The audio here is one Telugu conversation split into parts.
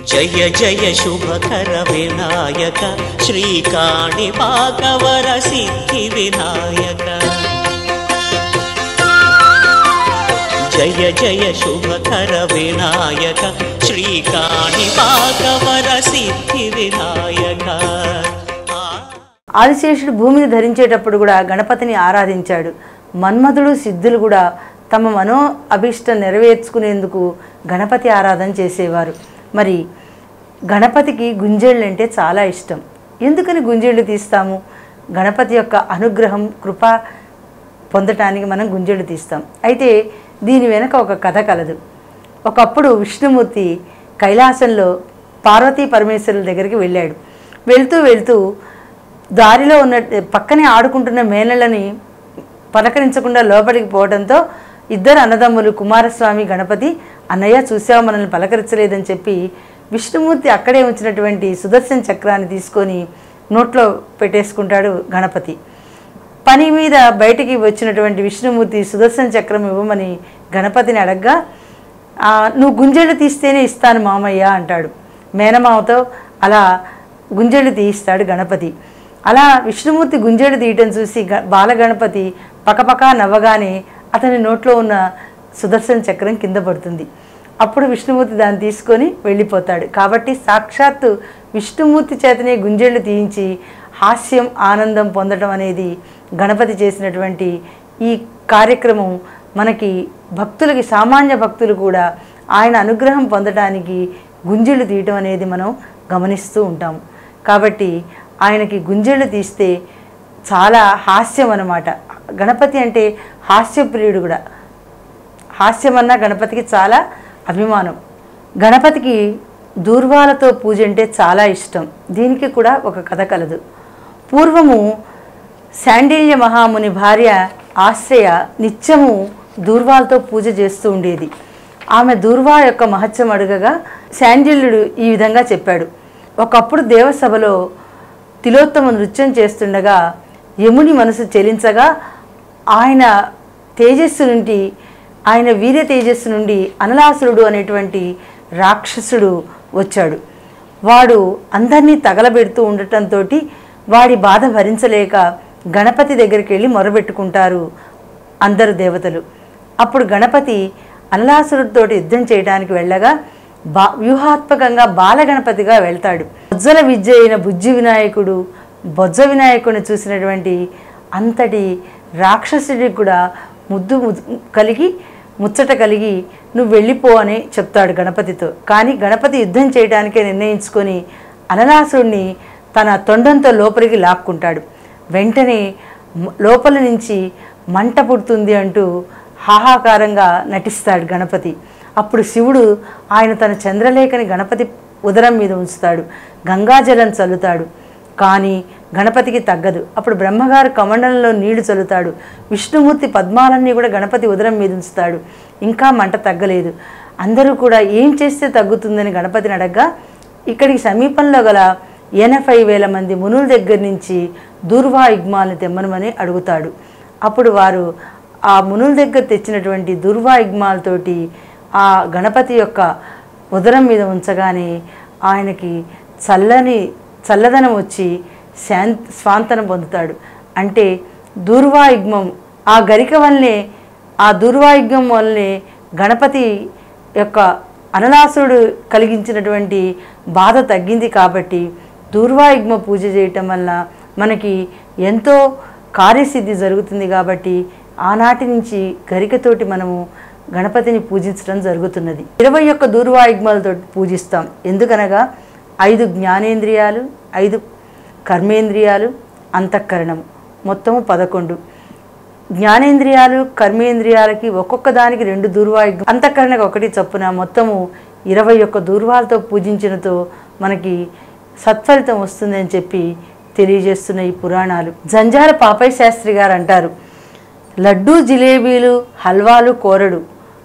జయ జయ శుభకర వినాయక శ్రీకాణి పాకవర సిద్ధి వినాయక జయ జయ శుభకర వినాయక శ్రీకాణి పాకవర సిద్ధి వినాయక ఆ ఆదిశేషుడు భూమిని ధరించేటప్పుడు కూడా గణపతిని ఆరాధించాడు మన్మధుడు సిద్ధులు కూడా తమ మనో అభిష్టం నెరవేర్చుకునేందుకు గణపతి ఆరాధన చేసేవారు మరి గణపతికి గుంజేళ్ళు అంటే చాలా ఇష్టం ఎందుకని గుంజేళ్ళు తీస్తాము గణపతి యొక్క అనుగ్రహం కృప పొందటానికి మనం గుంజేళ్ళు తీస్తాం అయితే దీని వెనక ఒక కథ కలదు ఒకప్పుడు విష్ణుమూర్తి కైలాసంలో పార్వతీ పరమేశ్వరుల దగ్గరికి వెళ్ళాడు వెళ్తూ వెళ్తూ దారిలో ఉన్న పక్కనే ఆడుకుంటున్న మేనళ్ళని పలకరించకుండా లోపలికి పోవడంతో ఇద్దరు అన్నదమ్ములు కుమారస్వామి గణపతి అన్నయ్య చూసావు మనల్ని పలకరించలేదని చెప్పి విష్ణుమూర్తి అక్కడే ఉంచినటువంటి సుదర్శన చక్రాన్ని తీసుకొని నోట్లో పెట్టేసుకుంటాడు గణపతి పని మీద బయటికి వచ్చినటువంటి విష్ణుమూర్తి సుదర్శన చక్రం ఇవ్వమని గణపతిని అడగ్గా "ఆ, నువ్వు గుంజెళ్ళు తీస్తేనే ఇస్తాను మామయ్య అంటాడు మేనమామతో అలా గుంజెళ్ళు తీయిస్తాడు గణపతి అలా విష్ణుమూర్తి గుంజెళ్ళు తీయటం చూసి గ బాలగణపతి పకపకా నవ్వగానే అతని నోట్లో ఉన్న సుదర్శన చక్రం కింద పడుతుంది అప్పుడు విష్ణుమూర్తి దాన్ని తీసుకొని వెళ్ళిపోతాడు కాబట్టి సాక్షాత్తు విష్ణుమూర్తి చేతనే గుంజెళ్ళు తీయించి హాస్యం ఆనందం పొందడం అనేది గణపతి చేసినటువంటి ఈ కార్యక్రమం మనకి భక్తులకి సామాన్య భక్తులు కూడా ఆయన అనుగ్రహం పొందడానికి గుంజెళ్ళు తీయటం అనేది మనం గమనిస్తూ ఉంటాం కాబట్టి ఆయనకి గుంజెళ్ళు తీస్తే చాలా హాస్యం అన్నమాట గణపతి అంటే హాస్యప్రియుడు కూడా హాస్యమన్న గణపతికి చాలా అభిమానం గణపతికి దూర్వాలతో పూజ అంటే చాలా ఇష్టం దీనికి కూడా ఒక కథ కలదు పూర్వము శాండిల్య మహాముని భార్య ఆశ్రయ నిత్యము దూర్వాలతో పూజ చేస్తూ ఉండేది ఆమె దూర్వా యొక్క మహత్యం అడగగా శాండిల్యుడు ఈ విధంగా చెప్పాడు ఒకప్పుడు దేవసభలో తిలోత్తమ నృత్యం చేస్తుండగా యముని మనసు చెలించగా ఆయన తేజస్సు నుండి ఆయన వీర్య తేజస్సు నుండి అనలాసురుడు అనేటువంటి రాక్షసుడు వచ్చాడు వాడు అందరినీ తగలబెడుతూ ఉండటంతో వాడి బాధ భరించలేక గణపతి దగ్గరికి వెళ్ళి మొరబెట్టుకుంటారు అందరు దేవతలు అప్పుడు గణపతి అనలాసురుడితో యుద్ధం చేయడానికి వెళ్ళగా బా వ్యూహాత్మకంగా బాలగణపతిగా వెళ్తాడు బొజ్జల విద్య అయిన బుజ్జి వినాయకుడు బొజ్జ వినాయకుడిని చూసినటువంటి అంతటి రాక్షసుడికి కూడా ముద్దు ముద్దు కలిగి ముచ్చట కలిగి నువ్వు వెళ్ళిపో అని చెప్తాడు గణపతితో కానీ గణపతి యుద్ధం చేయడానికే నిర్ణయించుకొని అనలాసుడిని తన తొండంతో లోపలికి లాక్కుంటాడు వెంటనే మ- లోపల నుంచి మంట పుడుతుంది అంటూ హాహాకారంగా నటిస్తాడు గణపతి అప్పుడు శివుడు ఆయన తన చంద్రలేఖని గణపతి ఉదరం మీద ఉంచుతాడు గంగాజలం చల్లుతాడు కానీ గణపతికి తగ్గదు అప్పుడు బ్రహ్మగారు కమండలంలో నీళ్లు చల్లుతాడు విష్ణుమూర్తి పద్మాలన్నీ కూడా గణపతి ఉదరం మీద ఉంచుతాడు ఇంకా మంట తగ్గలేదు అందరూ కూడా ఏం చేస్తే తగ్గుతుందని గణపతిని అడగ్గా ఇక్కడికి సమీపంలో గల ఎనభై వేల మంది మునుల దగ్గర నుంచి దూర్వాయుగ్మాలను తెమ్మనమని అడుగుతాడు అప్పుడు వారు ఆ మునుల దగ్గర తెచ్చినటువంటి దుర్వాయుగ్మాలతోటి ఆ గణపతి యొక్క ఉదరం మీద ఉంచగానే ఆయనకి చల్లని చల్లదనం వచ్చి శాం స్వాంతనం పొందుతాడు అంటే దూర్వాయుగ్మం ఆ గరిక వల్లనే ఆ దూర్వాయుగ్మం వల్లనే గణపతి యొక్క అనలాసురుడు కలిగించినటువంటి బాధ తగ్గింది కాబట్టి దూర్వాయుగ్మ పూజ చేయటం వల్ల మనకి ఎంతో కార్యసిద్ధి జరుగుతుంది కాబట్టి ఆనాటి నుంచి గరికతోటి మనము గణపతిని పూజించడం జరుగుతున్నది ఇరవై ఒక్క దూర్వాయుగ్మాలతో పూజిస్తాం ఎందుకనగా ఐదు జ్ఞానేంద్రియాలు ఐదు కర్మేంద్రియాలు అంతఃకరణం మొత్తము పదకొండు జ్ఞానేంద్రియాలు కర్మేంద్రియాలకి ఒక్కొక్క దానికి రెండు దూర్వాయుగ్మ అంతఃకరణకు ఒకటి చొప్పున మొత్తము ఇరవై ఒక్క దూర్వాలతో పూజించినతో మనకి సత్ఫలితం వస్తుందని చెప్పి తెలియజేస్తున్న ఈ పురాణాలు జంజాల పాపయ్య శాస్త్రి గారు అంటారు లడ్డూ జిలేబీలు హల్వాలు కోరడు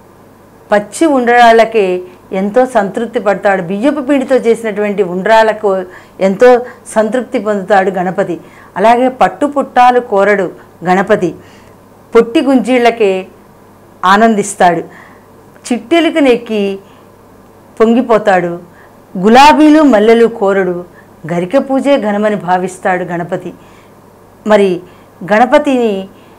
పచ్చి ఉండ్రాళ్ళకే ఎంతో సంతృప్తి పడతాడు బియ్యపు పిండితో చేసినటువంటి ఉండ్రాళ్ళకు ఎంతో సంతృప్తి పొందుతాడు గణపతి అలాగే పట్టు పుట్టాలు కోరడు గణపతి పొట్టి గుంజీళ్ళకే ఆనందిస్తాడు చిట్టెలుకనెక్కి పొంగిపోతాడు గులాబీలు మల్లెలు కోరడు గరిక పూజే ఘనమని భావిస్తాడు గణపతి మరి గణపతిని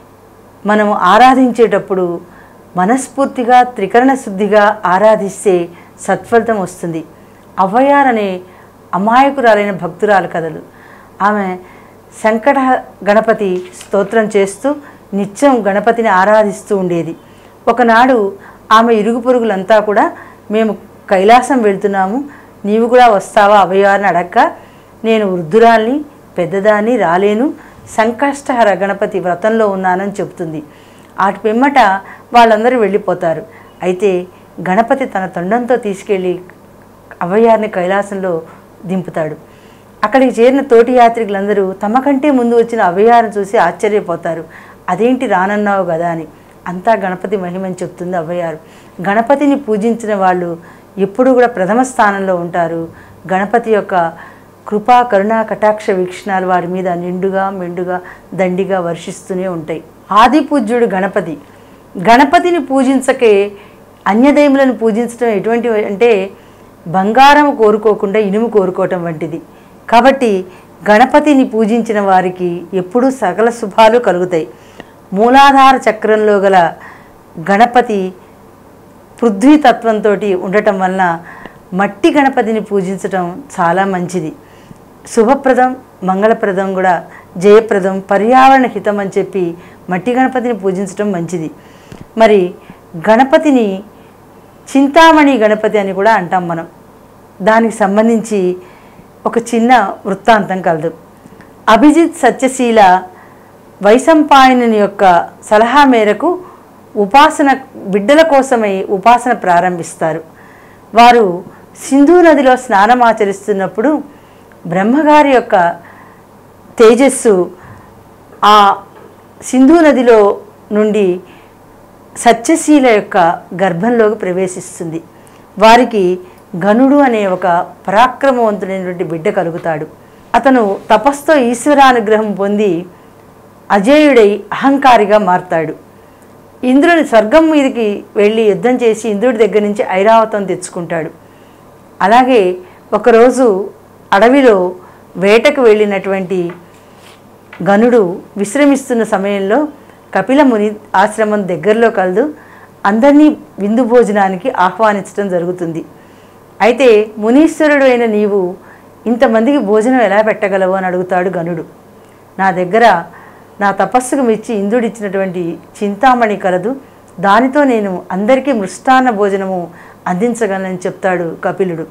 మనం ఆరాధించేటప్పుడు మనస్ఫూర్తిగా త్రికరణ శుద్ధిగా ఆరాధిస్తే సత్ఫలితం వస్తుంది అవ్వయారనే అమాయకురాలైన భక్తురాలు కథలు ఆమె సంకట గణపతి స్తోత్రం చేస్తూ నిత్యం గణపతిని ఆరాధిస్తూ ఉండేది ఒకనాడు ఆమె ఇరుగు పొరుగులంతా కూడా మేము కైలాసం వెళ్తున్నాము నీవు కూడా వస్తావా అవ్వయారని అడక్క నేను వృద్ధురాల్ని పెద్దదాన్ని రాలేను సంకష్టహర గణపతి వ్రతంలో ఉన్నానని చెప్తుంది ఆటి పిమ్మట వాళ్ళందరూ వెళ్ళిపోతారు అయితే గణపతి తన తొండంతో తీసుకెళ్ళి అవ్వయారిని కైలాసంలో దింపుతాడు అక్కడికి చేరిన తోటి యాత్రికులందరూ తమ కంటే ముందు వచ్చిన అవ్వయారిని చూసి ఆశ్చర్యపోతారు అదేంటి రానన్నావు కదా అని అంతా గణపతి మహిమని చెప్తుంది అవ్వయారు గణపతిని పూజించిన వాళ్ళు ఎప్పుడూ కూడా ప్రథమ స్థానంలో ఉంటారు గణపతి యొక్క కృపా కరుణా కటాక్ష వీక్షణాలు వారి మీద నిండుగా మెండుగా దండిగా వర్షిస్తూనే ఉంటాయి ఆది పూజ్యుడు గణపతి గణపతిని పూజించకే అన్యదైములను పూజించడం ఎటువంటి అంటే బంగారం కోరుకోకుండా ఇనుము కోరుకోవటం వంటిది కాబట్టి గణపతిని పూజించిన వారికి ఎప్పుడూ సకల శుభాలు కలుగుతాయి మూలాధార చక్రంలో గల గణపతి పృథ్వీతత్వంతో ఉండటం వలన మట్టి గణపతిని పూజించటం చాలా మంచిది శుభప్రదం మంగళప్రదం కూడా జయప్రదం పర్యావరణ హితం అని చెప్పి మట్టి గణపతిని పూజించటం మంచిది మరి గణపతిని చింతామణి గణపతి అని కూడా అంటాం మనం దానికి సంబంధించి ఒక చిన్న వృత్తాంతం కలదు అభిజిత్ సత్యశీల వైశంపాయనుని యొక్క సలహా మేరకు ఉపాసన బిడ్డల కోసమై ఉపాసన ప్రారంభిస్తారు వారు సింధు నదిలో స్నానం ఆచరిస్తున్నప్పుడు బ్రహ్మగారి యొక్క తేజస్సు ఆ సింధు నదిలో నుండి సత్యశీల యొక్క గర్భంలోకి ప్రవేశిస్తుంది వారికి గనుడు అనే ఒక పరాక్రమవంతుడైనటువంటి బిడ్డ కలుగుతాడు అతను తపస్తో ఈశ్వరానుగ్రహం పొంది అజేయుడై అహంకారిగా మారతాడు ఇంద్రుని స్వర్గం మీదకి వెళ్ళి యుద్ధం చేసి ఇంద్రుడి దగ్గర నుంచి ఐరావతం తెచ్చుకుంటాడు అలాగే ఒకరోజు అడవిలో వేటకు వెళ్ళినటువంటి గనుడు విశ్రమిస్తున్న సమయంలో కపిల ముని ఆశ్రమం దగ్గరలో కలదు అందరినీ విందు భోజనానికి ఆహ్వానించడం జరుగుతుంది అయితే మునీశ్వరుడు అయిన నీవు ఇంతమందికి భోజనం ఎలా పెట్టగలవు అని అడుగుతాడు గనుడు నా దగ్గర నా తపస్సుకు మెచ్చి ఇంద్రుడిచ్చినటువంటి చింతామణి కలదు దానితో నేను అందరికీ మృష్టాన్న భోజనము అందించగలనని చెప్తాడు కపిలుడు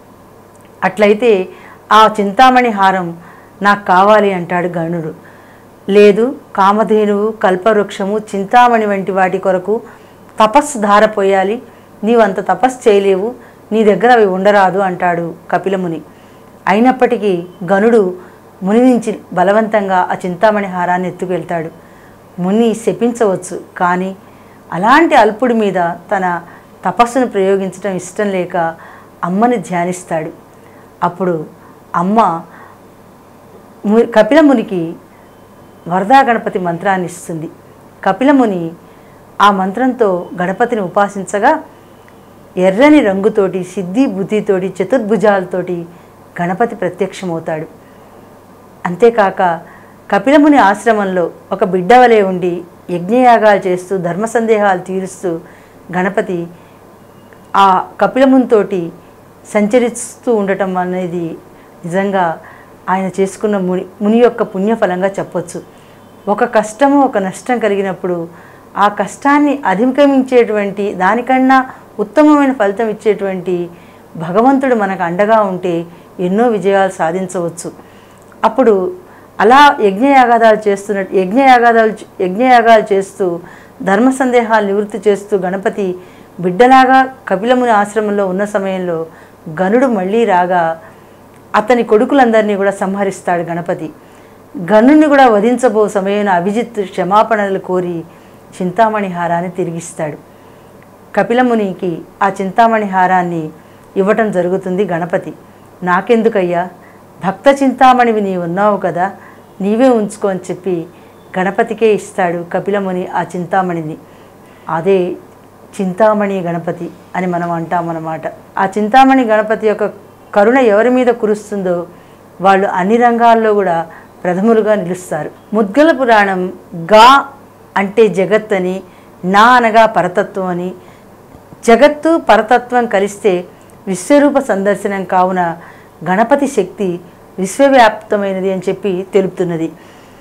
అట్లయితే ఆ చింతామణి హారం నాకు కావాలి అంటాడు గణుడు లేదు కామధేనువు కల్పవృక్షము చింతామణి వంటి వాటి కొరకు తపస్సు ధారపోయాలి నీవు అంత తపస్సు చేయలేవు నీ దగ్గర అవి ఉండరాదు అంటాడు కపిలముని అయినప్పటికీ గనుడు ముని నుంచి బలవంతంగా ఆ చింతామణి హారాన్ని ఎత్తుకెళ్తాడు ముని శపించవచ్చు కానీ అలాంటి అల్పుడి మీద తన తపస్సును ప్రయోగించడం ఇష్టం లేక అమ్మని ధ్యానిస్తాడు అప్పుడు అమ్మ ము కపిలమునికి వరదా గణపతి మంత్రాన్ని ఇస్తుంది కపిలముని ఆ మంత్రంతో గణపతిని ఉపాసించగా ఎర్రని రంగుతోటి సిద్ధి బుద్ధితోటి చతుర్భుజాలతోటి గణపతి ప్రత్యక్షమవుతాడు అంతేకాక కపిలముని ఆశ్రమంలో ఒక బిడ్డ వలె ఉండి యజ్ఞయాగాలు చేస్తూ ధర్మ సందేహాలు తీరుస్తూ గణపతి ఆ కపిలమునితోటి సంచరిస్తూ ఉండటం అనేది నిజంగా ఆయన చేసుకున్న ముని ముని యొక్క పుణ్యఫలంగా చెప్పొచ్చు ఒక కష్టము ఒక నష్టం కలిగినప్పుడు ఆ కష్టాన్ని అధిగమించేటువంటి దానికన్నా ఉత్తమమైన ఫలితం ఇచ్చేటువంటి భగవంతుడు మనకు అండగా ఉంటే ఎన్నో విజయాలు సాధించవచ్చు అప్పుడు అలా యజ్ఞయాగాదాలు చేస్తున్న యజ్ఞయాగాదాలు యజ్ఞయాగాలు చేస్తూ ధర్మ సందేహాలు నివృత్తి చేస్తూ గణపతి బిడ్డలాగా కపిలముని ఆశ్రమంలో ఉన్న సమయంలో గనుడు మళ్ళీ రాగా అతని కొడుకులందరినీ కూడా సంహరిస్తాడు గణపతి గనుని కూడా వధించబో సమయంలో అభిజిత్ క్షమాపణలు కోరి చింతామణి హారాన్ని తిరిగిస్తాడు కపిలమునికి ఆ చింతామణి హారాన్ని ఇవ్వటం జరుగుతుంది గణపతి నాకెందుకయ్యా భక్త చింతామణివి నీవు ఉన్నావు కదా నీవే ఉంచుకో అని చెప్పి గణపతికే ఇస్తాడు కపిలముని ఆ చింతామణిని అదే చింతామణి గణపతి అని మనం అంటామన్నమాట ఆ చింతామణి గణపతి యొక్క కరుణ ఎవరి మీద కురుస్తుందో వాళ్ళు అన్ని రంగాల్లో కూడా ప్రథములుగా నిలుస్తారు ముద్గల పురాణం గా అంటే జగత్ అని నా అనగా పరతత్వం అని జగత్తు పరతత్వం కలిస్తే విశ్వరూప సందర్శనం కావున గణపతి శక్తి విశ్వవ్యాప్తమైనది అని చెప్పి తెలుపుతున్నది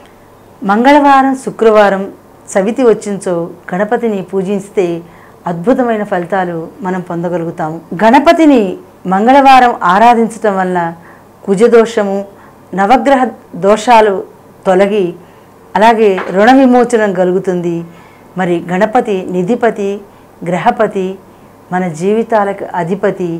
మంగళవారం శుక్రవారం సవితి వచ్చించో గణపతిని పూజిస్తే అద్భుతమైన ఫలితాలు మనం పొందగలుగుతాము గణపతిని మంగళవారం ఆరాధించటం వల్ల కుజదోషము నవగ్రహ దోషాలు తొలగి అలాగే రుణ విమోచనం కలుగుతుంది మరి గణపతి నిధిపతి గ్రహపతి మన జీవితాలకు అధిపతి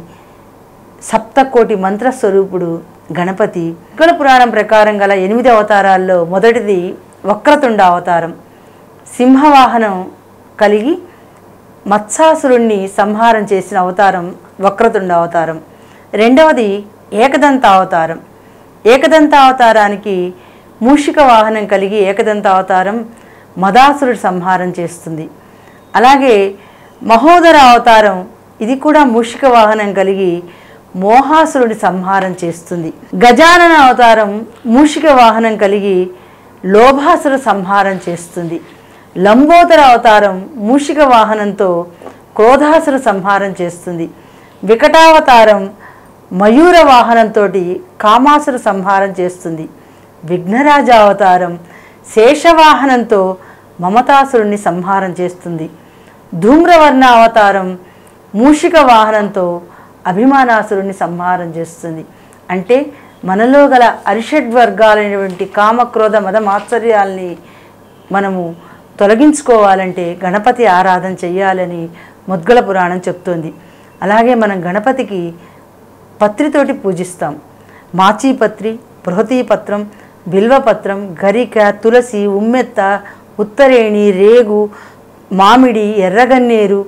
సప్తకోటి మంత్రస్వరూపుడు గణపతి ఉగ్ర పురాణం ప్రకారం గల ఎనిమిది అవతారాల్లో మొదటిది వక్రతుండ అవతారం సింహవాహనం కలిగి మత్సాసురుణ్ణి సంహారం చేసిన అవతారం వక్రతుండ అవతారం రెండవది ఏకదంత అవతారం ఏకదంత అవతారానికి మూషిక వాహనం కలిగి ఏకదంత అవతారం మదాసురుడి సంహారం చేస్తుంది అలాగే మహోదర అవతారం ఇది కూడా మూషిక వాహనం కలిగి మోహాసురుడి సంహారం చేస్తుంది గజానన అవతారం మూషిక వాహనం కలిగి లోభాసుర సంహారం చేస్తుంది లంబోదర అవతారం మూషిక వాహనంతో క్రోధాసుర సంహారం చేస్తుంది వికటావతారం మయూర వాహనంతో కామాసుర సంహారం చేస్తుంది విఘ్నరాజ అవతారం శేషవాహనంతో మమతాసురుణ్ణి సంహారం చేస్తుంది ధూమ్రవర్ణ అవతారం మూషిక వాహనంతో అభిమానాసురుణ్ణి సంహారం చేస్తుంది అంటే మనలో గల అరిషడ్ వర్గాలైనటువంటి కామక్రోధ మద మాత్సర్యాల్ని మనము తొలగించుకోవాలంటే గణపతి ఆరాధన చెయ్యాలని ముద్గల పురాణం చెప్తోంది అలాగే మనం గణపతికి పత్రితోటి పూజిస్తాం మాచీపత్రి బృహతీపత్రం బిల్వపత్రం గరిక తులసి ఉమ్మెత్త ఉత్తరేణి రేగు మామిడి ఎర్రగన్నేరు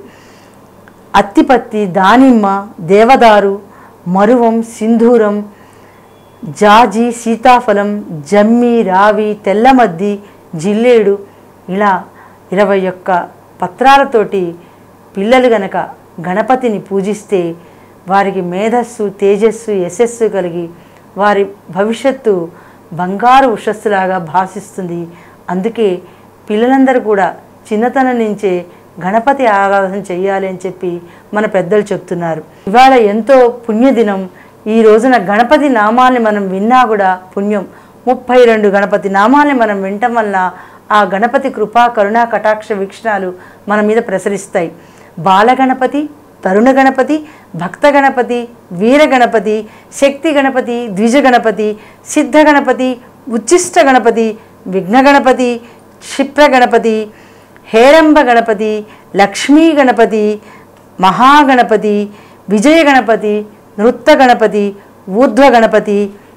అత్తిపత్తి దానిమ్మ దేవదారు మరువం సింధూరం జాజి సీతాఫలం జమ్మి రావి తెల్లమద్ది జిల్లేడు ఇలా ఇరవై ఒక్క పత్రాలతోటి పిల్లలు గనక గణపతిని పూజిస్తే వారికి మేధస్సు తేజస్సు యశస్సు కలిగి వారి భవిష్యత్తు బంగారు ఉషస్సులాగా భాషిస్తుంది అందుకే పిల్లలందరూ కూడా చిన్నతనం నుంచే గణపతి ఆరాధన చెయ్యాలి అని చెప్పి మన పెద్దలు చెప్తున్నారు ఇవాళ ఎంతో పుణ్యదినం ఈ రోజున గణపతి నామాల్ని మనం విన్నా కూడా పుణ్యం ముప్పై రెండు గణపతి నామాల్ని మనం వినటం వల్ల ఆ గణపతి కృపా కరుణా కటాక్ష వీక్షణాలు మన మీద ప్రసరిస్తాయి బాలగణపతి తరుణ గణపతి భక్త గణపతి వీర గణపతి శక్తి గణపతి ద్విజ గణపతి సిద్ధ గణపతి ఉచ్చిష్ట గణపతి విఘ్న గణపతి క్షిప్ర గణపతి హేరంబ గణపతి లక్ష్మీ గణపతి మహాగణపతి విజయ గణపతి నృత్త గణపతి ఊర్ధ్వ గణపతి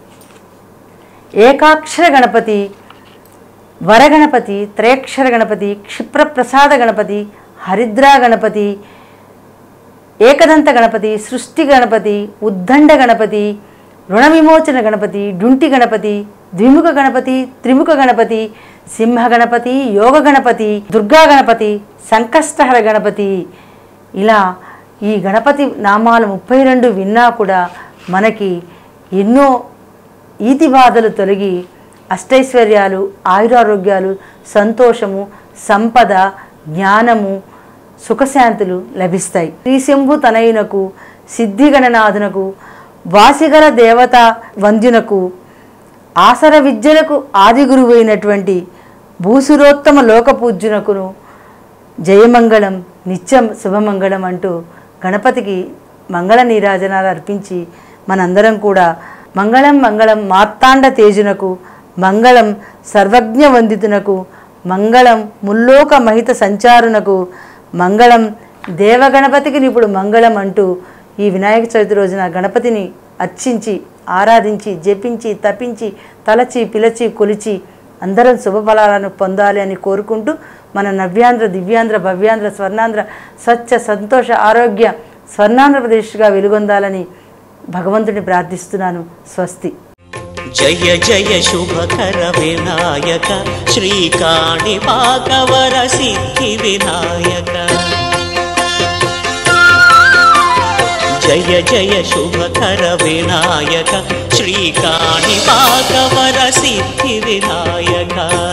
ఏకాక్షర గణపతి వరగణపతి త్రయక్షర గణపతి క్షిప్రప్రసాద గణపతి హరిద్రా గణపతి ఏకదంత గణపతి సృష్టి గణపతి ఉద్దండ గణపతి రుణ విమోచన గణపతి డుంటి గణపతి ద్విముఖ గణపతి త్రిముఖ గణపతి సింహ గణపతి యోగ గణపతి దుర్గా గణపతి సంకష్టహర గణపతి ఇలా ఈ గణపతి నామాలు ముప్పై రెండు విన్నా కూడా మనకి ఎన్నో ఈతి బాధలు తొలగి అష్టైశ్వర్యాలు ఆయురారోగ్యాలు సంతోషము సంపద జ్ఞానము సుఖశాంతులు లభిస్తాయి శ్రీశంభు తనయునకు సిద్ధిగణనాథునకు వాసిగల దేవత వంద్యునకు ఆసర విద్యలకు ఆది గురువైనటువంటి భూసురోత్తమ లోకపూజ్యునకును జయమంగళం నిత్యం శుభమంగళం అంటూ గణపతికి మంగళ నీరాజనాలు అర్పించి మనందరం కూడా మంగళం మంగళం మార్తాండ తేజునకు మంగళం సర్వజ్ఞ వందితునకు మంగళం ముల్లోక మహిత సంచారునకు మంగళం దేవగణపతికి ఇప్పుడు మంగళం అంటూ ఈ వినాయక చవితి రోజున గణపతిని అర్చించి ఆరాధించి జపించి తపించి తలచి పిలచి కొలిచి అందరం శుభఫలాలను పొందాలి అని కోరుకుంటూ మన నవ్యాంధ్ర దివ్యాంధ్ర భవ్యాంధ్ర స్వర్ణాంధ్ర స్వచ్ఛ సంతోష ఆరోగ్య స్వర్ణాంధ్రప్రదేశ్గా వెలుగొందాలని భగవంతుని ప్రార్థిస్తున్నాను స్వస్తి జయ జయ శుభకర వినాయక శ్రీకాణిపాకవర సిద్ధి వినాయక జయ జయ శుభకర వినాయక శ్రీకాణి పాకవర సిద్ధి వినాయక